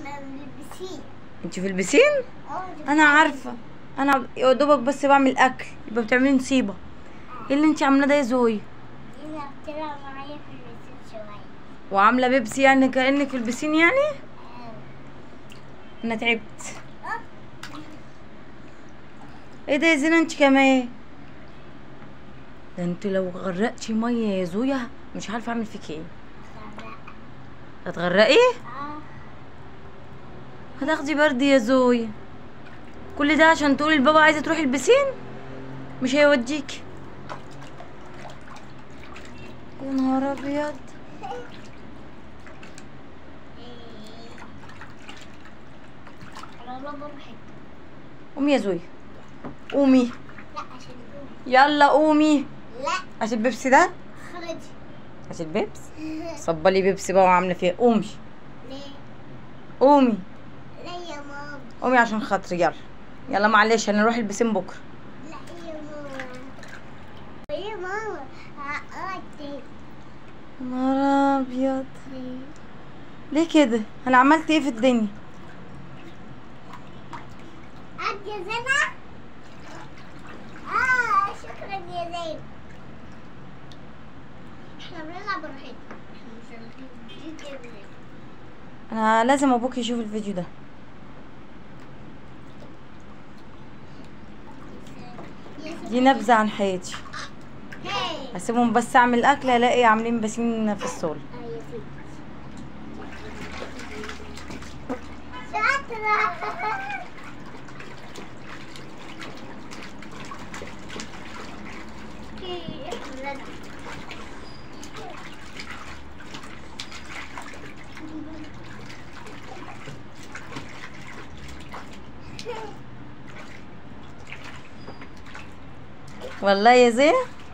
بالبسين انت في البسين انا عارفه انا يا دوبك بس بعمل اكل يبقى بتعملي نصيبه ايه اللي انت عاملاه ده يا زوي انا بتلعب معايا في البسين شوية وعامله بيبسي يعني كانك في البسين يعني انا تعبت ايه ده يا زينة انت كمان ده انت لو غرقتي ميه يا زويا مش عارفه اعمل فيك ايه هتغرقي اه هتاخدي برد يا زويا كل ده عشان تقولي لبابا عايزه تروحي البسين مش هيوديك يا نهار ابيض انا بابا بحب قومي يا زويا قومي لا عشان يقوم يلا قومي لا عشان البيبسي ده خرج عشان البيبس صبلي بيبسي بقى وعامله فيها قومي ليه قومي لا يا ماما قومي عشان خاطري يلا يلا معلش هنروح البسين بكره لا يا ماما يا ماما عقدت يا نهار ابيض ليه كده انا عملت ايه في الدنيا عد يا زينة اه شكرا يا زين احنا بنلعب براحتنا احنا مش رايحين جدا براحتنا. انا لازم ابوك يشوف الفيديو ده يا ستي. دي نبذه عن حياتي هاي هسيبهم بس اعمل اكل الاقي عاملين بسين في الصاله اه يا ستي. شاطرة والله يا زين